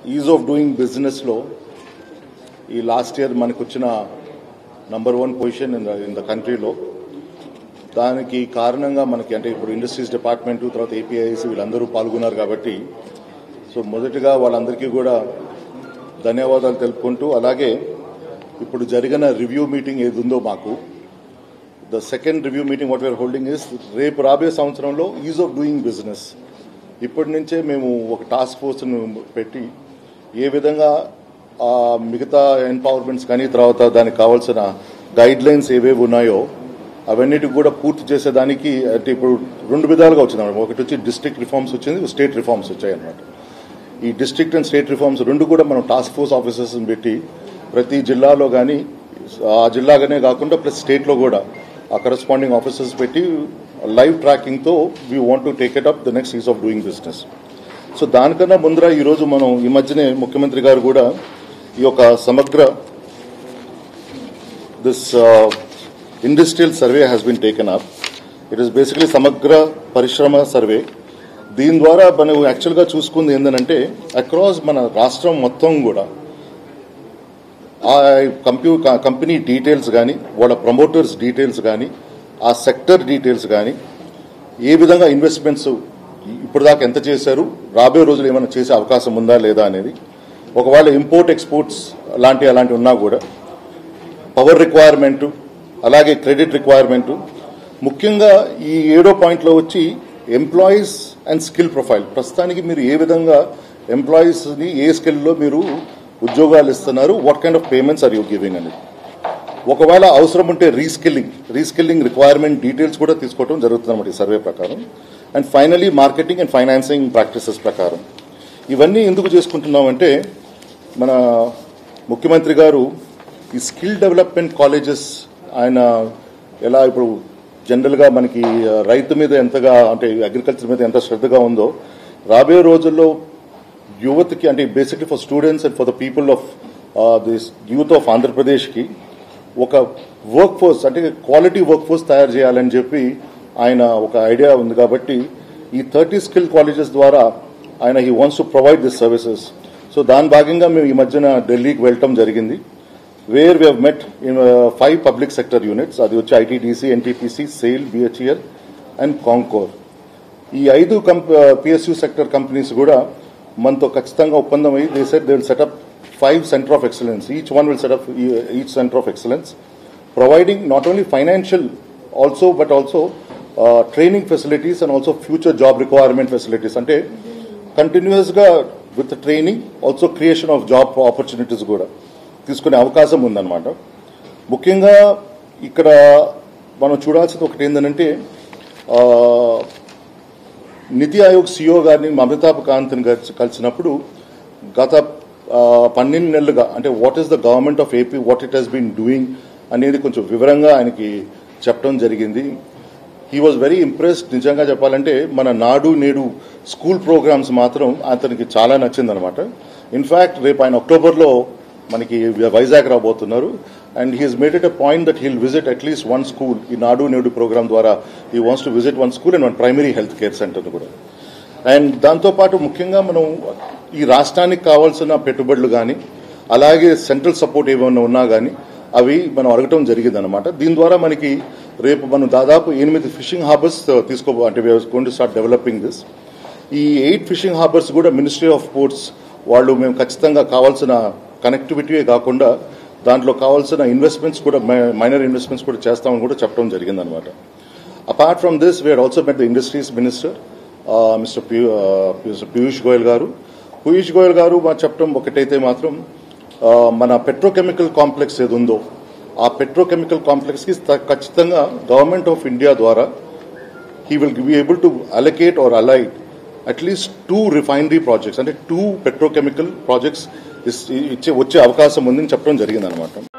Is of doing బిజినెస్లో ఈ last year మనకు వచ్చిన number one position in the in the కంట్రీలో దానికి కారణంగా మనకి అంటే ఇప్పుడు ఇండస్ట్రీస్ డిపార్ట్మెంట్ తర్వాత ఏపీఐసి వీళ్ళందరూ పాల్గొన్నారు కాబట్టి సో మొదటిగా వాళ్ళందరికీ కూడా ధన్యవాదాలు తెలుపుకుంటూ అలాగే ఇప్పుడు జరిగిన రివ్యూ మీటింగ్ ఏది ఉందో మాకు the second review meeting what we are holding is రేపు రాబోయే సంవత్సరంలో ఈజ్ ఆఫ్ డూయింగ్ బిజినెస్ ఇప్పటి నుంచే మేము ఒక టాస్క్ ఫోర్స్ను పెట్టి ఏ విధంగా ఆ, మిగతా ఎంపవర్మెంట్స్ కానీ తర్వాత దానికి కావాల్సిన గైడ్ లైన్స్ ఏవేవి ఉన్నాయో అవన్నిటికి కూడా పూర్తి చేసేదానికి అంటే ఇప్పుడు రెండు విధాలుగా వచ్చింది అన్నమాట. ఒకటి వచ్చి డిస్ట్రిక్ట్ రిఫార్మ్స్ వచ్చింది స్టేట్ రిఫార్మ్స్ వచ్చాయి అన్నమాట ఈ డిస్ట్రిక్ట్ అండ్ స్టేట్ రిఫార్మ్స్ రెండు కూడా మనం టాస్క్ ఫోర్స్ ఆఫీసర్స్ని పెట్టి ప్రతి జిల్లాలో కానీ ఆ జిల్లాగానే కాకుండా ప్లస్ స్టేట్లో కూడా ఆ కరస్పాండింగ్ ఆఫీసర్స్ పెట్టి లైవ్ ట్రాకింగ్తో we want to take it up the next ease of doing business so దానికన్నా ముందర ఈరోజు మనం ఈ మధ్యనే ముఖ్యమంత్రి గారు కూడా ఈ యొక్క సమగ్ర this industrial survey has been taken up it is basically సమగ్ర పరిశ్రమ సర్వే దీని ద్వారా మనం యాక్చువల్గా చూసుకుంది ఏంటంటే అక్రాస్ మన రాష్ట్రం మొత్తం కూడా ఆ కంప్యూ కంపెనీ డీటెయిల్స్ కానీ వాళ్ళ ప్రమోటర్స్ డీటెయిల్స్ కానీ ఆ సెక్టర్ డీటెయిల్స్ కానీ ఏ విధంగా ఇన్వెస్ట్మెంట్స్ ఇప్పటిదాకా ఎంత చేశారు రాబోయే రోజులు ఏమైనా చేసే అవకాశం ఉందా లేదా అనేది ఒకవేళ ఇంపోర్ట్ ఎక్స్పోర్ట్స్ లాంటి అలాంటి ఉన్నా కూడా పవర్ రిక్వైర్మెంట్ అలాగే క్రెడిట్ రిక్వైర్మెంట్ ముఖ్యంగా ఈ ఏడో పాయింట్లో వచ్చి ఎంప్లాయీస్ అండ్ స్కిల్ ప్రొఫైల్ ప్రస్తుతానికి మీరు ఏ విధంగా ఎంప్లాయీస్ని ఏ స్కిల్లో మీరు ఉద్యోగాలు ఇస్తున్నారు what kind of payments are you giving అనేది ఒకవేళ అవసరం ఉంటే రీస్కిల్లింగ్ రీస్కిల్లింగ్ రిక్వైర్మెంట్ డీటెయిల్స్ కూడా తీసుకోవడం జరుగుతుంది అన్నమాట ఈ సర్వే ప్రకారం and finally marketing and financing practices ప్రకారం ఇవన్నీ ఎందుకు చేసుకుంటున్నామంటే మన ముఖ్యమంత్రి గారు ఈ స్కిల్ డెవలప్మెంట్ కాలేజెస్ ఆయన ఎలా ఇప్పుడు జనరల్గా మనకి ఆ, రైతు మీద ఎంతగా అంటే అగ్రికల్చర్ మీద ఎంత శ్రద్ధగా ఉందో రాబోయే రోజుల్లో యువతకి అంటే basically for students and for the people of this youth of ఆంధ్రప్రదేశ్కి ఒక వర్క్ ఫోర్స్ అంటే క్వాలిటీ వర్క్ ఫోర్స్ తయారు చేయాలని చెప్పి ఆయన ఒక ఐడియా ఉంది కాబట్టి ఈ థర్టీ స్కిల్ కాలేజెస్ ద్వారా ఆయన he wants to provide this services so దాని భాగంగా మేము ఈ మధ్యన ఢిల్లీకి వెళ్ళటం జరిగింది where we met in five public sector units అది వచ్చి ITDC NTPC SAIL BHEL and Concor ఈ ఐదు పిఎస్యూ సెక్టర్ కంపెనీస్ కూడా మనతో ఖచ్చితంగా ఒప్పందం అయ్యి they set they will set up five centre of excellence each one will set up each centre of excellence providing not only financial also but also training facilities and also future job requirement facilities అంటే continuous గా with training also creation of job opportunities కూడా తీసుకునే అవకాశం ఉందన్నమాట ముఖ్యంగా ఇక్కడ మనం చూడాల్సింది ఒకటి ఏంటంటే ఆ, నితి ఆయోగ్ సిఇఓ గారిని అమితాబ్ కాంత్ని కలిసి- కలిసినప్పుడు గత ఆ, పన్నెండు నెలలుగా అంటే what is the government of AP what it has been doing అనేది కొంచెం వివరంగా ఆయనకి చెప్పడం జరిగింది హీ వాజ్ వెరీ ఇంప్రెస్డ్ నిజంగా చెప్పాలంటే మన నాడు నేడు స్కూల్ ప్రోగ్రామ్స్ మాత్రం అతనికి చాలా నచ్చిందనమాట ఇన్ఫ్యాక్ట్ రేపు ఆయన అక్టోబర్లో మనకి వైజాగ్ రాబోతున్నారు and he's made it a point that he'll visit at least one school ఈ నాడు నేడు ప్రోగ్రామ్ ద్వారా he wants to visit one school and one primary health care centre కూడా అండ్ దాంతోపాటు ముఖ్యంగా మనం ఈ రాష్ట్రానికి కావాల్సిన పెట్టుబడులు కానీ అలాగే సెంట్రల్ సపోర్ట్ ఏమైనా ఉన్నా కానీ అవి మనం అడగటం జరిగింది అనమాట దీని ద్వారా మనకి రేపు మనం దాదాపు ఎనిమిది ఫిషింగ్ హార్బర్స్ తీసుకో అంటే going to start developing this ఈ ఎయిట్ ఫిషింగ్ హార్బర్స్ కూడా మినిస్ట్రీ ఆఫ్ పోర్ట్స్ వాళ్ళు మేము ఖచ్చితంగా కావాల్సిన కనెక్టివిటీయే కాకుండా దాంట్లో కావాల్సిన ఇన్వెస్ట్మెంట్స్ కూడా మైనర్ ఇన్వెస్ట్మెంట్స్ కూడా చేస్తామని కూడా చెప్పడం జరిగిందనమాట apart from this we are also met the industries minister mister Piyush Goyal garu Piyush Goyal గారు మా చెప్పడం ఒకటైతే మాత్రం ఆ, మన పెట్రోకెమికల్ కాంప్లెక్స్ ఏది ఉందో ఆ పెట్రోకెమికల్ కాంప్లెక్స్కి ఖచ్చితంగా గవర్నమెంట్ ఆఫ్ ఇండియా ద్వారా he will be able to allocate or allot at least two refinery projects అంటే టూ పెట్రోకెమికల్ ప్రాజెక్ట్స్ ఇచ్చే వచ్చే అవకాశం ఉందని చెప్పడం జరిగింది అనమాట